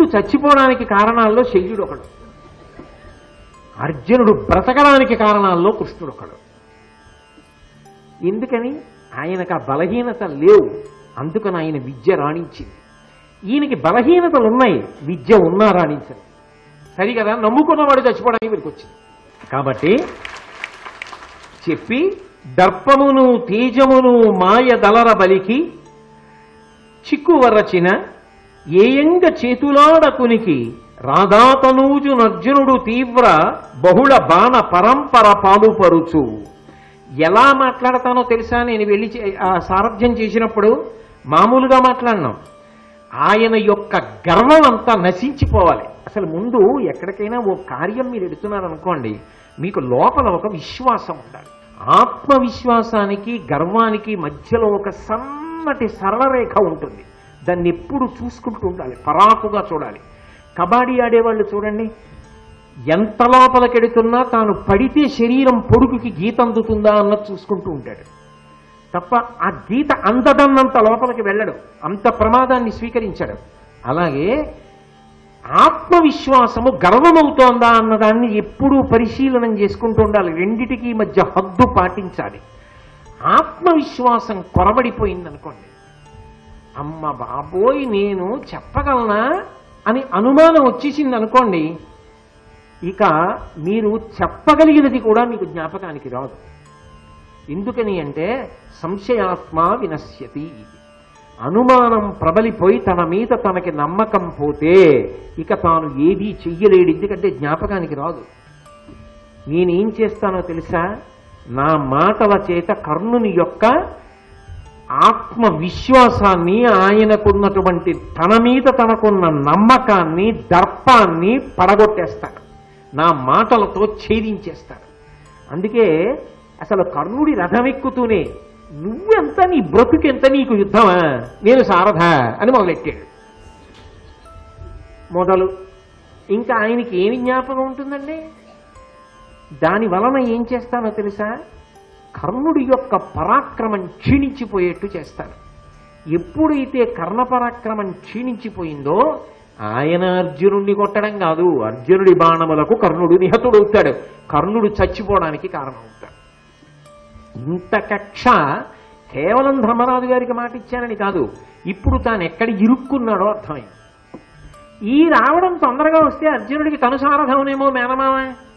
చచ్చిపోవడానికి కారణాల్లో శల్యుడు ఒకడు అర్జునుడు బ్రతకడానికి కారణాల్లో కృష్ణుడు ఒకడు ఎందుకని ఆయనకు ఆ బలహీనత లేవు అందుకని ఆయన విద్య రాణించింది ఈయనకి బలహీనతలు ఉన్నాయి విద్య ఉన్నా రాణించదు సరి కదా నమ్ముకున్నవాడు చచ్చిపోవడానికి వీరికి వచ్చింది కాబట్టి చెప్పి దర్పమును తేజమును మాయ దళర బలికి చిక్కువరచిన ఏయంగ చేతులాడకునికి రాధాతనూజు నర్జునుడు తీవ్ర బహుళ బాణ పరంపర పాలుపరుచు ఎలా మాట్లాడతానో తెలుసా నేను వెళ్ళి చే- ఆ సారథ్యం చేసినప్పుడు మామూలుగా మాట్లాడినాం ఆయన యొక్క గర్వం అంతా నశించిపోవాలి అసలు ముందు ఎక్కడికైనా ఓ కార్యం మీరు ఎడుతున్నారనుకోండి మీకు లోపల ఒక విశ్వాసం ఉండాలి ఆత్మవిశ్వాసానికి గర్వానికి మధ్యలో ఒక సన్నటి సరళ రేఖ ఉంటుంది దాన్ని ఎప్పుడు చూసుకుంటూ ఉండాలి పరాకుగా చూడాలి కబడ్డీ ఆడేవాళ్ళు చూడండి ఎంత లోపలికెడుతున్నా తాను పడితే శరీరం పొడుగుకి గీత అందుతుందా అన్నది చూసుకుంటూ ఉంటాడు తప్ప ఆ గీత అందదన్నంత లోపలికి వెళ్ళడు అంత ప్రమాదాన్ని స్వీకరించాడు అలాగే ఆత్మవిశ్వాసము గర్వమవుతోందా అన్నదాన్ని ఎప్పుడూ పరిశీలనం చేసుకుంటూ ఉండాలి రెండిటికి మధ్య హద్దు పాటించాలి ఆత్మవిశ్వాసం కొరబడిపోయిందనుకోండి అమ్మ బాబోయ్ నేను చెప్పగలనా అని అనుమానం వచ్చేసింది అనుకోండి ఇక మీరు చెప్పగలిగినది కూడా మీకు జ్ఞాపకానికి రాదు ఎందుకని అంటే సంశయాత్మ వినశ్యతి అనుమానం ప్రబలిపోయి తన మీద తనకి నమ్మకం పోతే ఇక తాను ఏదీ చెయ్యలేడు ఎందుకంటే జ్ఞాపకానికి రాదు నేనేం చేస్తానో తెలుసా నా మాటల చేత కర్ణుని యొక్క ఆత్మవిశ్వాసాన్ని ఆయనకున్నటువంటి తన మీద తనకున్న నమ్మకాన్ని దర్పాన్ని పడగొట్టేస్తాను నా మాటలతో ఛేదించేస్తాను అందుకే అసలు కర్ణుడి రథం ఎక్కుతూనే నువ్వెంత నీ బ్రతుకెంత నీకు యుద్ధమా నేను సారథ అని మొదలెట్టాడు మొదలు ఇంకా ఆయనకి ఏమి జ్ఞాపకం ఉంటుందండి దాని వలన ఏం చేస్తానో తెలుసా కర్ణుడి యొక్క పరాక్రమం క్షీణించిపోయేట్టు చేస్తాను ఎప్పుడైతే కర్ణ పరాక్రమం క్షీణించిపోయిందో ఆయన అర్జునుడిని కొట్టడం కాదు అర్జునుడి బాణములకు కర్ణుడు నిహతుడవుతాడు కర్ణుడు చచ్చిపోవడానికి కారణమవుతాడు ఇంత కక్ష కేవలం ధర్మరాజు గారికి మాట ఇచ్చానని కాదు ఇప్పుడు తాను ఎక్కడ ఇరుక్కున్నాడో అర్థమైంది ఈ రావడం తొందరగా వస్తే అర్జునుడికి తను సారథమనేమో మేనమామ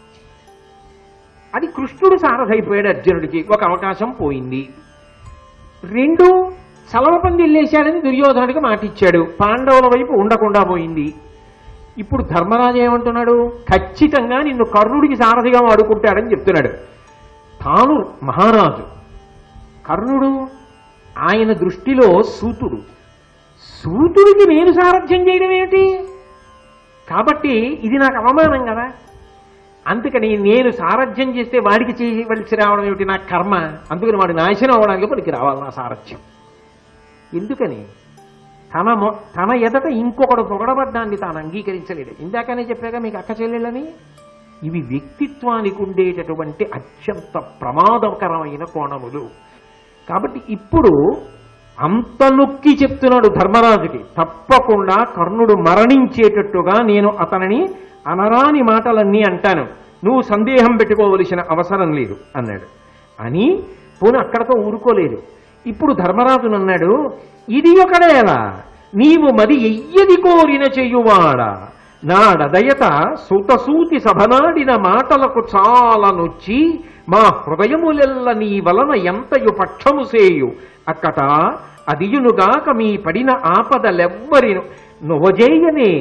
అది కృష్ణుడు సారథైపోయాడు అర్జునుడికి ఒక అవకాశం పోయింది రెండు చలవపంది వెళ్ళేశాడని దుర్యోధనుడికి మాట ఇచ్చాడు పాండవుల వైపు ఉండకుండా పోయింది ఇప్పుడు ధర్మరాజు ఏమంటున్నాడు ఖచ్చితంగా నిన్ను కర్ణుడికి సారథిగా వాడుకుంటాడని చెప్తున్నాడు తాను మహారాజు కర్ణుడు ఆయన దృష్టిలో సూతుడు సూతుడికి నేను సారథ్యం చేయడం ఏమిటి కాబట్టి ఇది నాకు అవమానం కదా అందుకని నేను సారథ్యం చేస్తే వాడికి చేయవలసి రావడం ఏమిటి నా కర్మ అందుకని వాడు నాశనం అవడానికి పనికి రావాలి నా సారథ్యం ఎందుకని తన మొ- తన ఎదట ఇంకొకడు పొగడబడ్డాన్ని తాను అంగీకరించలేడు ఇందాకనే చెప్పాక మీకు అక్క చెల్లెళ్ళని ఇవి వ్యక్తిత్వానికి ఉండేటటువంటి అత్యంత ప్రమాదకరమైన కోణములు కాబట్టి ఇప్పుడు అంత నొక్కి చెప్తున్నాడు ధర్మరాజుకి తప్పకుండా కర్ణుడు మరణించేటట్టుగా నేను అతనిని అనరాని మాటలన్నీ అంటాను నువ్వు సందేహం పెట్టుకోవలసిన అవసరం లేదు అన్నాడు అని పోను అక్కడతో ఊరుకోలేదు ఇప్పుడు ధర్మరాజును అన్నాడు ఇది ఒకడేలా నీవు మది ఎయ్యది కోరిన చెయ్యువాడా నాడదయత సుతసూతి సభనాడిన మాటలకు చాలా నొచ్చి మా హృదయములెల్ల నీ వలన ఎంతయు పక్షము సేయు అక్కట అదియునుగాక మీ పడిన ఆపదలెవ్వరిను నువ్వజేయనే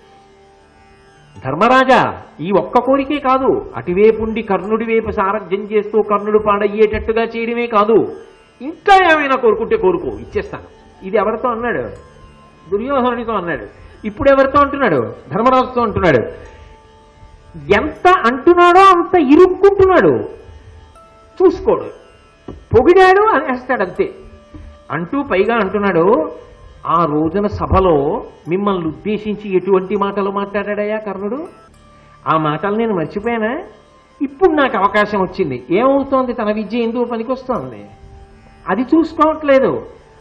ధర్మరాజా ఈ ఒక్క కోరికే కాదు అటువేపుండి కర్ణుడి వైపు సారథ్యం చేస్తూ కర్ణుడు పాడయ్యేటట్టుగా చేయడమే కాదు ఇంకా ఏమైనా కోరుకుంటే కోరుకో ఇచ్చేస్తాను ఇది ఎవరితో అన్నాడు దుర్యోధనుడితో అన్నాడు ఇప్పుడు ఎవరితో అంటున్నాడు ధర్మరాజుతో అంటున్నాడు ఎంత అంటున్నాడో అంత ఇరుక్కుంటున్నాడు చూసుకోడు పొగిడాడు అనేస్తాడు అంతే అంటూ పైగా అంటున్నాడు ఆ రోజున సభలో మిమ్మల్ని ఉద్దేశించి ఎటువంటి మాటలు మాట్లాడాడయ్యా కర్ణుడు ఆ మాటలు నేను మర్చిపోయానా ఇప్పుడు నాకు అవకాశం వచ్చింది ఏమవుతోంది తన విద్య ఎందుకు పనికొస్తోంది అది చూసుకోవట్లేదు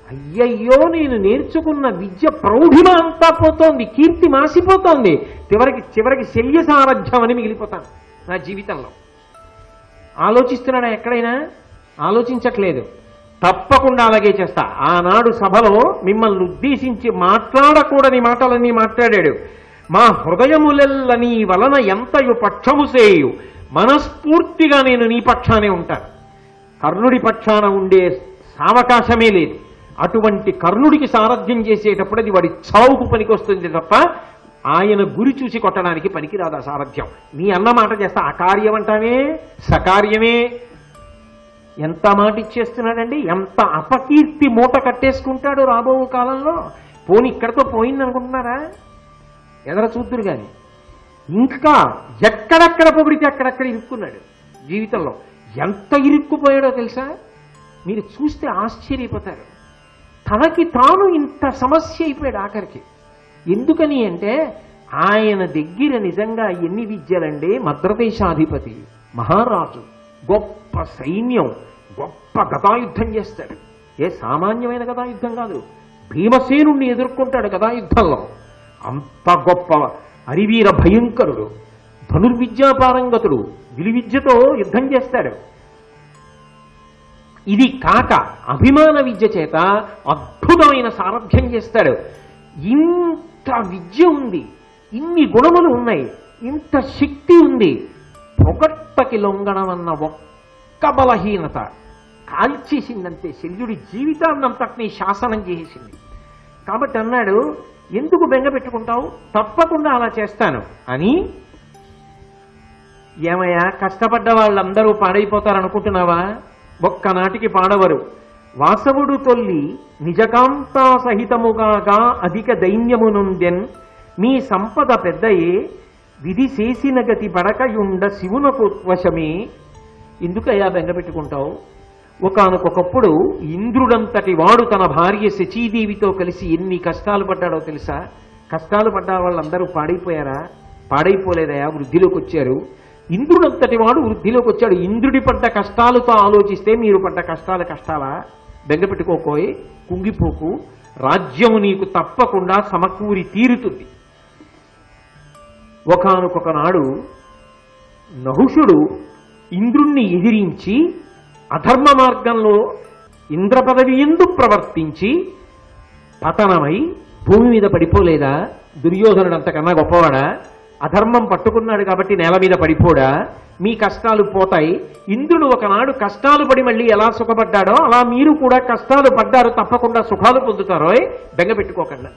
అయ్యయ్యో నేను నేర్చుకున్న విద్య ప్రౌఢిమ అంతా పోతోంది కీర్తి మాసిపోతోంది చివరికి చివరికి శల్య సారథ్యం అని మిగిలిపోతాను నా జీవితంలో ఆలోచిస్తున్నాడా ఎక్కడైనా ఆలోచించట్లేదు తప్పకుండా అలాగే చేస్తా ఆనాడు సభలో మిమ్మల్ని ఉద్దేశించి మాట్లాడకూడని మాటలన్నీ మాట్లాడాడు మా హృదయములెల్ల నీ వలన ఎంతయు పక్షము సేయు మనస్ఫూర్తిగా నేను నీ పక్షానే ఉంటాను కర్ణుడి పక్షాన ఉండే సావకాశమే లేదు అటువంటి కర్ణుడికి సారథ్యం చేసేటప్పుడు అది వాడి చావుకు పనికొస్తుంది తప్ప ఆయన గురి చూసి కొట్టడానికి పనికిరాదు ఆ సారథ్యం నీ అన్న మాట చేస్తా అకార్యం అంటామే సకార్యమే ఎంత మాట ఇచ్చేస్తున్నాడండి ఎంత అపకీర్తి మూట కట్టేసుకుంటాడు రాబో కాలంలో పోని ఇక్కడతో పోయింది అనుకుంటున్నారా ఎదర చూద్దురు గాని ఇంకా ఎక్కడెక్కడ పొగిడితే అక్కడెక్కడ ఇరుక్కున్నాడు జీవితంలో ఎంత ఇరుక్కుపోయాడో తెలుసా మీరు చూస్తే ఆశ్చర్యపోతారు తనకి తాను ఇంత సమస్య అయిపోయాడు ఆఖరికి ఎందుకని అంటే ఆయన దగ్గర నిజంగా ఎన్ని విద్యలండి మద్రదేశాధిపతి మహారాజు గొప్ప సైన్యం గొప్ప గదాయుద్ధం చేస్తాడు ఏ సామాన్యమైన గదాయుద్ధం కాదు భీమసేనుణ్ణి ఎదుర్కొంటాడు గదాయుద్ధంలో అంత గొప్ప అరివీర భయంకరుడు ధనుర్విద్యాపారంగతుడు విలువిద్యతో యుద్ధం చేస్తాడు ఇది కాక అభిమాన విద్య చేత అద్భుతమైన సారథ్యం చేస్తాడు ఇంత విద్య ఉంది ఇన్ని గుణములు ఉన్నాయి ఇంత శక్తి ఉంది పొగట్టకి లొంగడం అన్న ఒక్క బలహీనత కాల్చేసిందంతే శల్యుడి జీవితాన్నంతటినీ శాసనం చేసేసింది కాబట్టి అన్నాడు ఎందుకు బెంగ పెట్టుకుంటావు తప్పకుండా అలా చేస్తాను అని ఏమయ్యా కష్టపడ్డ వాళ్ళందరూ పాడైపోతారు అనుకుంటున్నావా ఒక్కనాటికి పాడవరు వాసవుడు తొల్లి నిజకాంతా సహితముగాగా అధిక దైన్యమునుండెన్ మీ సంపద పెద్దయే విధి చేసిన గతి పడకయుండ శివునకు వశమే ఎందుకయ్యా బెంగ పెట్టుకుంటావు ఒకనకొకప్పుడు ఇంద్రుడంతటి వాడు తన భార్య శచీదేవితో కలిసి ఎన్ని కష్టాలు పడ్డాడో తెలుసా కష్టాలు పడ్డ వాళ్ళందరూ పాడైపోయారా పాడైపోలేదయా వృద్ధిలోకి వచ్చారు ఇంద్రుడంతటి వాడు వృద్ధిలోకి వచ్చాడు ఇంద్రుడి పడ్డ కష్టాలతో ఆలోచిస్తే మీరు పడ్డ కష్టాలు కష్టాలా బెంగ పెట్టుకోకోయ్ కుంగిపోకు రాజ్యము నీకు తప్పకుండా సమకూరి తీరుతుంది ఒకనకొక నాడు నహుషుడు ఇంద్రుణ్ణి ఎదిరించి అధర్మ మార్గంలో ఇంద్ర పదవి ఎందు ప్రవర్తించి పతనమై భూమి మీద పడిపోలేదా దుర్యోధనుడు అంతకన్నా గొప్పవాడా అధర్మం పట్టుకున్నాడు కాబట్టి నేల మీద పడిపోడా మీ కష్టాలు పోతాయి ఇంద్రుడు ఒకనాడు కష్టాలు పడి మళ్ళీ ఎలా సుఖపడ్డాడో అలా మీరు కూడా కష్టాలు పడ్డారు తప్పకుండా సుఖాలు పొందుతారో బెంగ పెట్టుకోకండి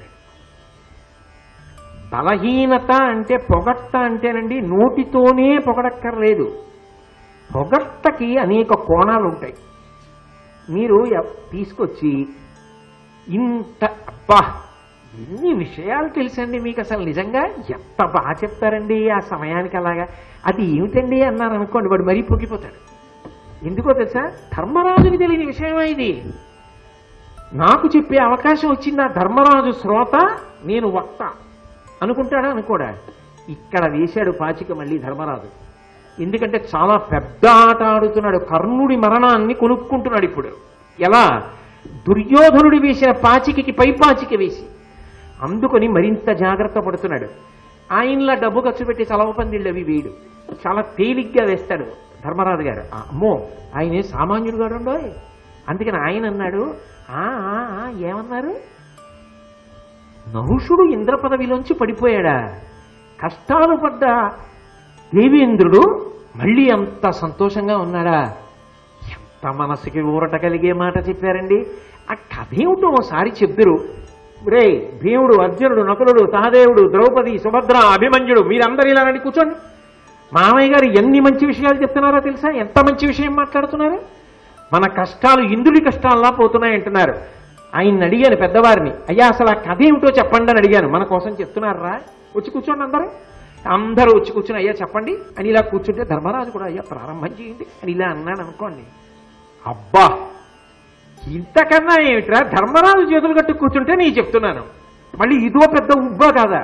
బలహీనత అంటే పొగట్ట అంటేనండి నోటితోనే పొగడక్కర్లేదు పొగట్టకి అనేక కోణాలు ఉంటాయి మీరు ఎ- తీసుకొచ్చి ఇంత అబ్బా ఎన్ని విషయాలు తెలుసండి మీకు అసలు నిజంగా ఎంత బాగా చెప్తారండి ఆ సమయానికి అలాగా అది ఏమిటండి అన్నారు అనుకోండి వాడు మరీ పొగిపోతాడు ఎందుకో తెలుసా ధర్మరాజుకి తెలియని విషయమా ఇది నాకు చెప్పే అవకాశం వచ్చింది ఆ ధర్మరాజు శ్రోత నేను వక్త అనుకుంటాడా అనుకోడా ఇక్కడ వేశాడు పాచిక మళ్ళీ ధర్మరాజు ఎందుకంటే చాలా పెద్ద ఆట ఆడుతున్నాడు కర్ణుడి మరణాన్ని కొనుక్కుంటున్నాడు ఇప్పుడు ఎలా దుర్యోధనుడి వేసిన పాచికకి పై పాచిక వేసి అందుకొని మరింత జాగ్రత్త పడుతున్నాడు ఆయనలా డబ్బు ఖర్చు పెట్టి చలవ పందిళ్ళు అవి వేయడు చాలా తేలిగ్గా వేస్తాడు ధర్మరాజు గారు ఆ, అమ్మో ఆయనే సామాన్యుడు గారు ఉండోయ్ అందుకని ఆయన అన్నాడు "ఆ, ఆ, ఆ, ఏమన్నారు నహుషుడు ఇంద్ర పదవిలోంచి పడిపోయాడా కష్టాలు పడ్డ దేవేంద్రుడు మళ్ళీ అంత సంతోషంగా ఉన్నాడా ఎంత మనసుకి ఊరట కలిగే మాట చెప్పారండి ఆ కథ ఏమిటో ఒకసారి చెప్తురు రే భీముడు అర్జునుడు నకులుడు సహదేవుడు ద్రౌపది సుభద్ర అభిమన్యుడు మీరందరూ ఇలా రండి కూర్చోండి మామయ్య గారు ఎన్ని మంచి విషయాలు చెప్తున్నారో తెలుసా ఎంత మంచి విషయం మాట్లాడుతున్నారు మన కష్టాలు ఇంద్రుడి కష్టాల్లా పోతున్నాయి అంటున్నారు ఆయన్ని అడిగాను పెద్దవారిని అయ్యా అసలు ఆ కథ ఏమిటో చెప్పండి అని అడిగాను మన కోసం చెప్తున్నారా వచ్చి కూర్చోండి అందరూ అందరూ వచ్చి కూర్చుని అయ్యా చెప్పండి అని ఇలా కూర్చుంటే ధర్మరాజు కూడా అయ్యా ప్రారంభం చేయండి అని ఇలా అన్నాడు అనుకోండి అబ్బా ఇంతకన్నా ఏమిట్రా ధర్మరాజు చేతులు కట్టు కూర్చుంటే నేను చెప్తున్నాను మళ్ళీ ఇదో పెద్ద ఉబ్బా కాదా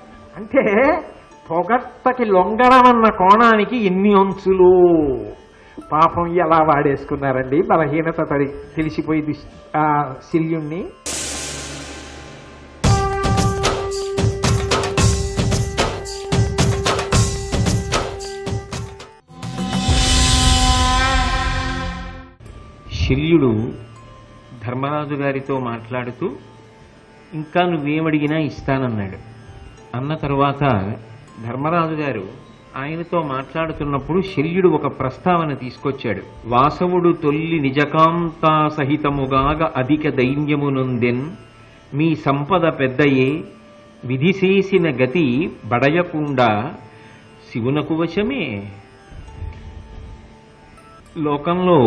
అంటే పొగట్టకి లొంగడం అన్న కోణానికి ఎన్ని అంచులు పాపం ఎలా వాడేసుకున్నారండి బలహీనత తడి తెలిసిపోయి దుష్- ఆ శల్యుణ్ణి శల్యుడు ధర్మరాజు గారితో మాట్లాడుతూ ఇంకా నువ్వేమడిగినా ఇస్తానన్నాడు అన్న తరువాత ధర్మరాజు గారు ఆయనతో మాట్లాడుతున్నప్పుడు శల్యుడు ఒక ప్రస్తావన తీసుకొచ్చాడు వాసవుడు తొల్లి నిజకాంతా సహితముగాగ అధిక దైన్యమునుందెన్ మీ సంపద పెద్దయే విధిసేసిన గతి బడయకుండా శివునకు వశమే లోకంలో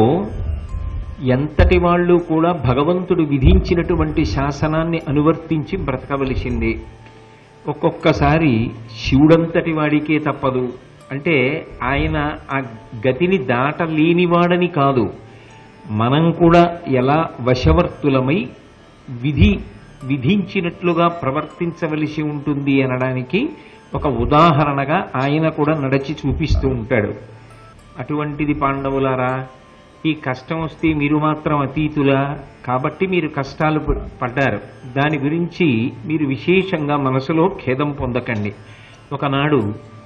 ఎంతటి వాళ్ళు కూడా భగవంతుడు విధించినటువంటి శాసనాన్ని అనువర్తించి బ్రతకవలసిందే ఒక్కొక్కసారి శివుడంతటి వాడికే తప్పదు అంటే ఆయన ఆ గతిని దాటలేనివాడని కాదు మనం కూడా ఎలా వశవర్తులమై విధి విధించినట్లుగా ప్రవర్తించవలసి ఉంటుంది అనడానికి ఒక ఉదాహరణగా ఆయన కూడా నడచి చూపిస్తూ ఉంటాడు అటువంటిది పాండవులారా ఈ కష్టం వస్తే మీరు మాత్రం అతీతులా కాబట్టి మీరు కష్టాలు ప- పడ్డారు దాని గురించి మీరు విశేషంగా మనసులో ఖేదం పొందకండి ఒకనాడు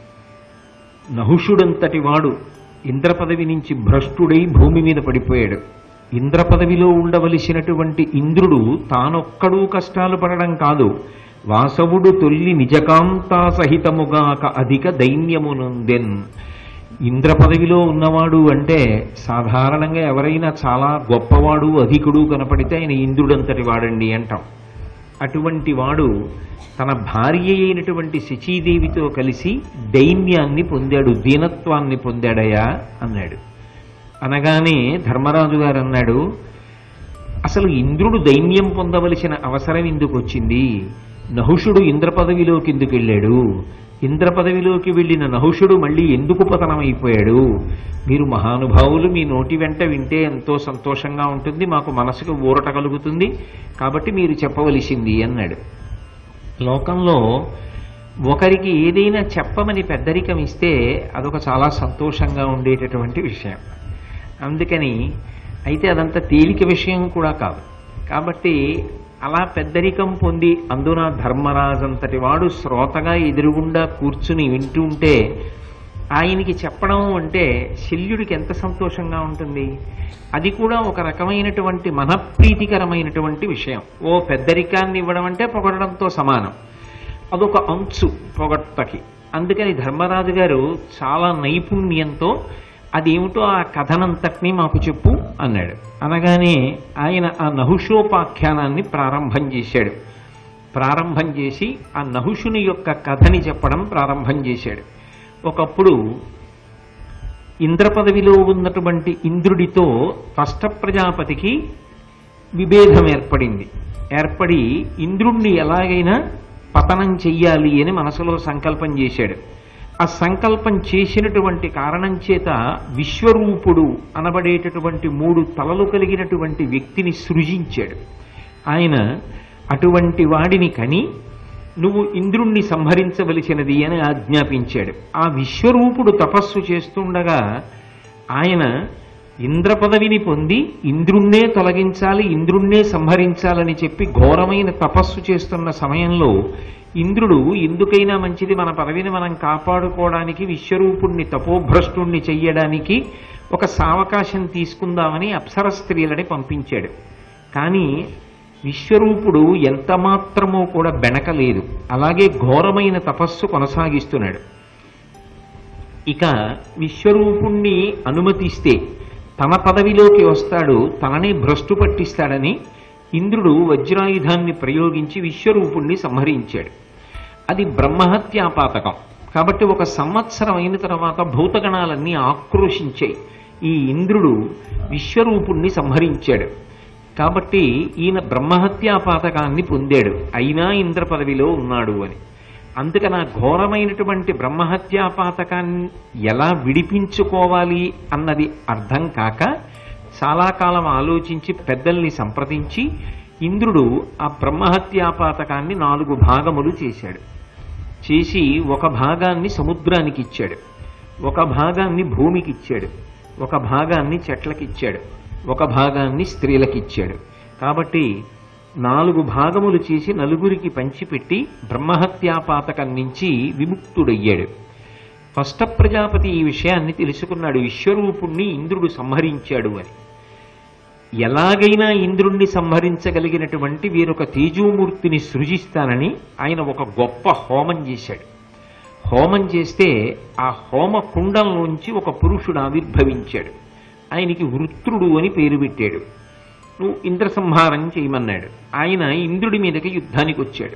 నహుషుడంతటి వాడు ఇంద్ర పదవి నుంచి భ్రష్టుడై భూమి మీద పడిపోయాడు ఇంద్ర పదవిలో ఉండవలసినటువంటి ఇంద్రుడు తానొక్కడూ కష్టాలు పడడం కాదు వాసవుడు తొల్లి నిజకాంతా సహితముగాక అధిక దైన్యమునుందెన్ ఇంద్ర పదవిలో ఉన్నవాడు అంటే సాధారణంగా ఎవరైనా చాలా గొప్పవాడు అధికుడు కనపడితే ఆయన ఇంద్రుడంతటి వాడండి అంటాం అటువంటి వాడు తన భార్య అయినటువంటి శచీదేవితో కలిసి దైన్యాన్ని పొందాడు దీనత్వాన్ని పొందాడయా అన్నాడు అనగానే ధర్మరాజు గారు అన్నాడు అసలు ఇంద్రుడు దైన్యం పొందవలసిన అవసరం ఎందుకు వచ్చింది నహుషుడు ఇంద్ర పదవిలోకి ఎందుకు వెళ్ళాడు ఇంద్ర పదవిలోకి వెళ్ళిన నహుషుడు మళ్ళీ ఎందుకు పతనమైపోయాడు మీరు మహానుభావులు మీ నోటి వెంట వింటే ఎంతో సంతోషంగా ఉంటుంది మాకు మనసుకు ఊరట కలుగుతుంది కాబట్టి మీరు చెప్పవలసింది అన్నాడు లోకంలో ఒకరికి ఏదైనా చెప్పమని పెద్దరికం ఇస్తే అదొక చాలా సంతోషంగా ఉండేటటువంటి విషయం అందుకని అయితే అదంత తేలిక విషయం కూడా కాదు కాబట్టి అలా పెద్దరికం పొంది అందున ధర్మరాజంతటి వాడు శ్రోతగా ఎదురుగుండా కూర్చుని వింటుంటే ఆయనకి చెప్పడం అంటే శల్యుడికి ఎంత సంతోషంగా ఉంటుంది అది కూడా ఒక రకమైనటువంటి మనప్రీతికరమైనటువంటి విషయం ఓ పెద్దరికాన్ని ఇవ్వడం అంటే పొగడడంతో సమానం అదొక అంచు పొగట్టకి అందుకని ధర్మరాజు గారు చాలా నైపుణ్యంతో అదేమిటో ఆ కథనంతటినీ మాకు చెప్పు అన్నాడు అనగానే ఆయన ఆ నహుషోపాఖ్యానాన్ని ప్రారంభం చేశాడు ప్రారంభం చేసి ఆ నహుషుని యొక్క కథని చెప్పడం ప్రారంభం చేశాడు ఒకప్పుడు ఇంద్ర పదవిలో ఉన్నటువంటి ఇంద్రుడితో త్వష్ట ప్రజాపతికి విభేదం ఏర్పడింది ఏర్పడి ఇంద్రుణ్ణి ఎలాగైనా పతనం చెయ్యాలి అని మనసులో సంకల్పం చేశాడు ఆ సంకల్పం చేసినటువంటి కారణం చేత విశ్వరూపుడు అనబడేటటువంటి మూడు తలలు కలిగినటువంటి వ్యక్తిని సృజించాడు ఆయన అటువంటి వాడిని కని నువ్వు ఇంద్రుణ్ణి సంహరించవలసినది అని ఆజ్ఞాపించాడు ఆ విశ్వరూపుడు తపస్సు చేస్తుండగా ఆయన ఇంద్ర పదవిని పొంది ఇంద్రుణ్ణే తొలగించాలి ఇంద్రుణ్ణే సంహరించాలని చెప్పి ఘోరమైన తపస్సు చేస్తున్న సమయంలో ఇంద్రుడు ఎందుకైనా మంచిది మన పదవిని మనం కాపాడుకోవడానికి విశ్వరూపుణ్ణి తపోభ్రష్టుణ్ణి చెయ్యడానికి ఒక సావకాశం తీసుకుందామని అప్సర స్త్రీలని పంపించాడు కానీ విశ్వరూపుడు ఎంత మాత్రమూ కూడా బెణకలేదు అలాగే ఘోరమైన తపస్సు కొనసాగిస్తున్నాడు ఇక విశ్వరూపుణ్ణి అనుమతిస్తే తన పదవిలోకి వస్తాడు తననే భ్రష్టు పట్టిస్తాడని ఇంద్రుడు వజ్రాయుధాన్ని ప్రయోగించి విశ్వరూపుణ్ణి సంహరించాడు అది బ్రహ్మహత్యాపాతకం కాబట్టి ఒక సంవత్సరం అయిన తర్వాత భూతగణాలన్నీ ఆక్రోశించాయి ఈ ఇంద్రుడు విశ్వరూపుణ్ణి సంహరించాడు కాబట్టి ఈయన బ్రహ్మహత్యాపాతకాన్ని పొందాడు అయినా ఇంద్ర పదవిలో ఉన్నాడు అని అందుకని ఆ ఘోరమైనటువంటి బ్రహ్మహత్యాపాతకాన్ని ఎలా విడిపించుకోవాలి అన్నది అర్థం కాక చాలా కాలం ఆలోచించి పెద్దల్ని సంప్రదించి ఇంద్రుడు ఆ బ్రహ్మహత్యాపాతకాన్ని నాలుగు భాగములు చేశాడు చేసి ఒక భాగాన్ని సముద్రానికి ఇచ్చాడు ఒక భాగాన్ని భూమికి ఇచ్చాడు ఒక భాగాన్ని చెట్లకిచ్చాడు ఒక భాగాన్ని స్త్రీలకిచ్చాడు కాబట్టి నాలుగు భాగములు చేసి నలుగురికి పంచిపెట్టి బ్రహ్మహత్యాపాతకం నుంచి విముక్తుడయ్యాడు ఫస్ట్ ప్రజాపతి ఈ విషయాన్ని తెలుసుకున్నాడు విశ్వరూపుణ్ణి ఇంద్రుడు సంహరించాడు అని ఎలాగైనా ఇంద్రుణ్ణి సంహరించగలిగినటువంటి వీరొక తేజోమూర్తిని సృజిస్తానని ఆయన ఒక గొప్ప హోమం చేశాడు హోమం చేస్తే ఆ హోమ కుండంలోంచి ఒక పురుషుడు ఆవిర్భవించాడు ఆయనకి వృత్రుడు అని పేరు పెట్టాడు నువ్వు ఇంద్ర సంహారం చేయమన్నాడు ఆయన ఇంద్రుడి మీదకి యుద్ధానికి వచ్చాడు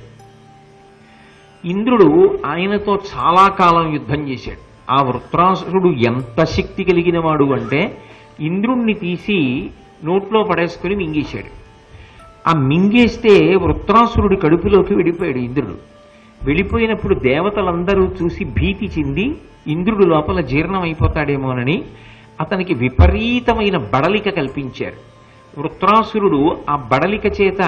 ఇంద్రుడు ఆయనతో చాలా కాలం యుద్ధం చేశాడు ఆ వృత్రాసురుడు ఎంత శక్తి కలిగిన వాడు అంటే ఇంద్రుణ్ణి తీసి నోట్లో పడేసుకుని మింగేశాడు ఆ మింగేస్తే వృత్రాసురుడి కడుపులోకి వెళ్ళిపోయాడు ఇంద్రుడు వెళ్ళిపోయినప్పుడు దేవతలందరూ చూసి భీతి చెంది ఇంద్రుడు లోపల జీర్ణం అయిపోతాడేమోనని అతనికి విపరీతమైన బడలిక కల్పించారు వృత్రాసురుడు ఆ బడలిక చేత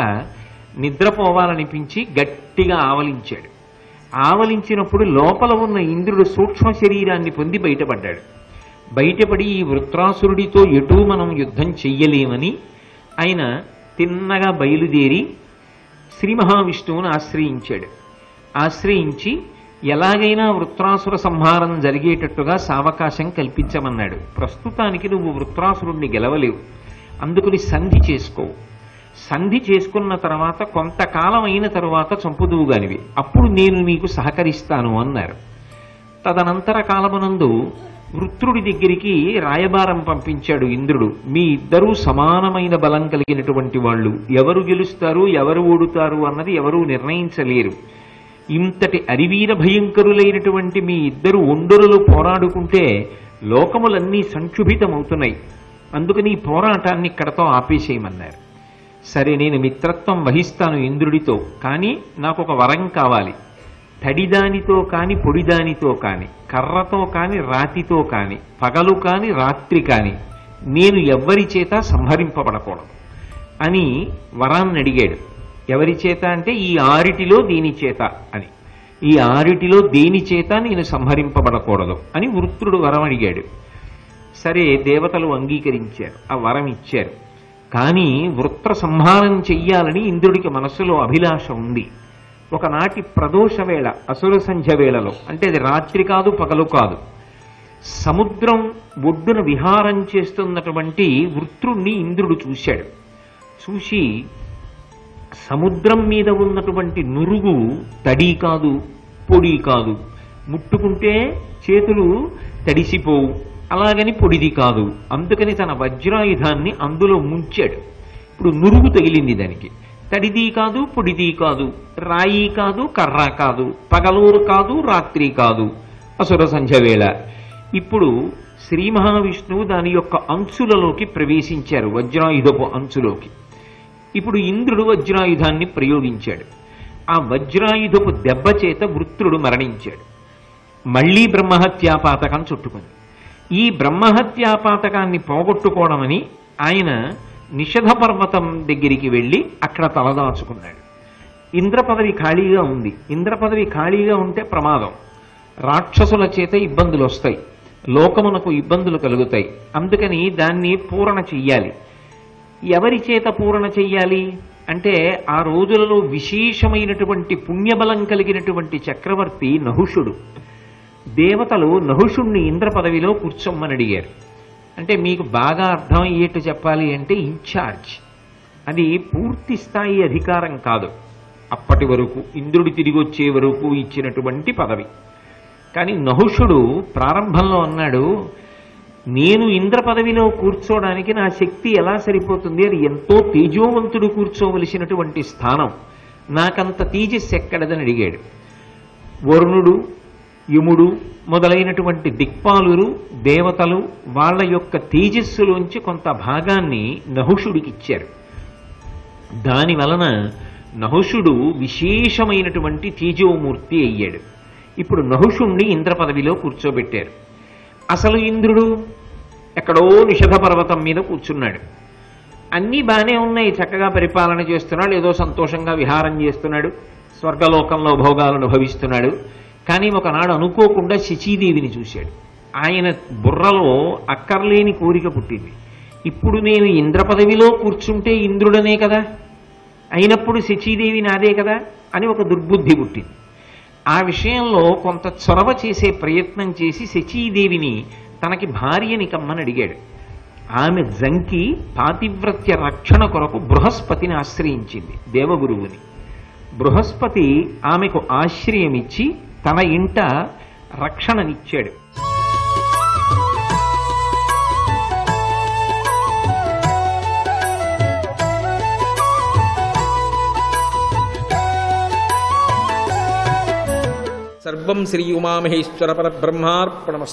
నిద్రపోవాలనిపించి గట్టిగా ఆవలించాడు ఆవలించినప్పుడు లోపల ఉన్న ఇంద్రుడు సూక్ష్మ శరీరాన్ని పొంది బయటపడ్డాడు బయటపడి ఈ వృత్రాసురుడితో ఎటూ మనం యుద్ధం చెయ్యలేమని ఆయన తిన్నగా బయలుదేరి శ్రీ మహావిష్ణువును ఆశ్రయించాడు ఆశ్రయించి ఎలాగైనా వృత్రాసుర సంహారం జరిగేటట్టుగా సావకాశం కల్పించమన్నాడు ప్రస్తుతానికి నువ్వు వృత్రాసురుణ్ణి గెలవలేవు అందుకుని సంధి చేసుకోవు సంధి చేసుకున్న తర్వాత కొంతకాలం అయిన తరువాత చంపుదువుగానివి అప్పుడు నేను నీకు సహకరిస్తాను అన్నారు తదనంతర కాలమునందు వృత్రుడి దగ్గరికి రాయబారం పంపించాడు ఇంద్రుడు మీ ఇద్దరూ సమానమైన బలం కలిగినటువంటి వాళ్ళు ఎవరు గెలుస్తారు ఎవరు ఓడుతారు అన్నది ఎవరూ నిర్ణయించలేరు ఇంతటి అరివీర భయంకరులైనటువంటి మీ ఇద్దరు ఒండరులు పోరాడుకుంటే లోకములన్నీ సంక్షుభితమవుతున్నాయి అందుకని ఈ పోరాటాన్ని ఇక్కడతో ఆపేసేయమన్నారు సరే నేను మిత్రత్వం వహిస్తాను ఇంద్రుడితో కానీ నాకు ఒక వరం కావాలి తడిదానితో కాని పొడిదానితో కాని కర్రతో కాని రాతితో కాని పగలు కాని రాత్రి కాని నేను ఎవ్వరి చేత సంహరింపబడకూడదు అని వరాన్ని అడిగాడు ఎవరి చేత అంటే ఈ ఆరిటిలో దీని చేత అని ఈ ఆరిటిలో దేని చేత నేను సంహరింపబడకూడదు అని వృత్రుడు వరం అడిగాడు సరే దేవతలు అంగీకరించారు ఆ వరం ఇచ్చారు కానీ వృత్ర సంహారం చెయ్యాలని ఇంద్రుడికి మనస్సులో అభిలాష ఉంది ఒకనాటి ప్రదోష వేళ అసుర సంధ్య వేళలో అంటే అది రాత్రి కాదు పగలు కాదు సముద్రం ఒడ్డున విహారం చేస్తున్నటువంటి వృత్రుణ్ణి ఇంద్రుడు చూశాడు చూసి సముద్రం మీద ఉన్నటువంటి నురుగు తడి కాదు పొడి కాదు ముట్టుకుంటే చేతులు తడిసిపోవు అలాగని పొడిది కాదు అందుకని తన వజ్రాయుధాన్ని అందులో ముంచాడు ఇప్పుడు నురుగు తగిలింది దానికి తడిది కాదు పొడిది కాదు రాయి కాదు కర్ర కాదు పగలూరు కాదు రాత్రి కాదు అసుర సంధ్య వేళ ఇప్పుడు శ్రీ మహావిష్ణువు దాని యొక్క అంచులలోకి ప్రవేశించారు వజ్రాయుధపు అంచులోకి ఇప్పుడు ఇంద్రుడు వజ్రాయుధాన్ని ప్రయోగించాడు ఆ వజ్రాయుధపు దెబ్బ చేత వృత్రుడు మరణించాడు మళ్లీ బ్రహ్మహత్యాపాతకం చుట్టుకుంది ఈ బ్రహ్మహత్యాపాతకాన్ని పోగొట్టుకోవడమని ఆయన నిషధ పర్వతం దగ్గరికి వెళ్ళి అక్కడ తలదాచుకున్నాడు ఇంద్ర పదవి ఖాళీగా ఉంది ఇంద్ర పదవి ఖాళీగా ఉంటే ప్రమాదం రాక్షసుల చేత ఇబ్బందులు వస్తాయి లోకమునకు ఇబ్బందులు కలుగుతాయి అందుకని దాన్ని పూరణ చెయ్యాలి ఎవరి చేత పూరణ చెయ్యాలి అంటే ఆ రోజులలో విశేషమైనటువంటి పుణ్యబలం కలిగినటువంటి చక్రవర్తి నహుషుడు దేవతలు నహుషుణ్ణి ఇంద్ర పదవిలో కూర్చోమ్మని అడిగారు అంటే మీకు బాగా అర్థం అయ్యేట్టు చెప్పాలి అంటే ఇన్ఛార్జ్ అది పూర్తి స్థాయి అధికారం కాదు అప్పటి వరకు ఇంద్రుడి తిరిగి వచ్చే వరకు ఇచ్చినటువంటి పదవి కానీ నహుషుడు ప్రారంభంలో అన్నాడు నేను ఇంద్ర పదవిలో కూర్చోవడానికి నా శక్తి ఎలా సరిపోతుంది అది ఎంతో తేజోవంతుడు కూర్చోవలసినటువంటి స్థానం నాకంత తేజస్సు ఎక్కడదని అడిగాడు వరుణుడు యముడు మొదలైనటువంటి దిక్పాలురు దేవతలు వాళ్ళ యొక్క తేజస్సులోంచి కొంత భాగాన్ని నహుషుడికి ఇచ్చారు దాని వలన నహుషుడు విశేషమైనటువంటి తేజోమూర్తి అయ్యాడు ఇప్పుడు నహుషుణ్ణి ఇంద్ర పదవిలో కూర్చోబెట్టారు అసలు ఇంద్రుడు ఎక్కడో నిషధ పర్వతం మీద కూర్చున్నాడు అన్నీ బాగానే ఉన్నాయి చక్కగా పరిపాలన చేస్తున్నాడు ఏదో సంతోషంగా విహారం చేస్తున్నాడు స్వర్గలోకంలో భోగాలను భవిస్తున్నాడు కానీ ఒకనాడు అనుకోకుండా శచీదేవిని చూశాడు ఆయన బుర్రలో అక్కర్లేని కోరిక పుట్టింది ఇప్పుడు నేను ఇంద్ర పదవిలో కూర్చుంటే ఇంద్రుడనే కదా అయినప్పుడు శచీదేవి నాదే కదా అని ఒక దుర్బుద్ధి పుట్టింది ఆ విషయంలో కొంత చొరవ చేసే ప్రయత్నం చేసి శచీదేవిని తనకి భార్యని కమ్మని అడిగాడు ఆమె జంకి పాతివ్రత్య రక్షణ కొరకు బృహస్పతిని ఆశ్రయించింది దేవగురువుని బృహస్పతి ఆమెకు ఆశ్రయమిచ్చి తన ఇంట రక్షణనిచ్చాడు సర్వం శ్రీ ఉమామహేశ్వర పరబ్రహ్మార్పణమస్తు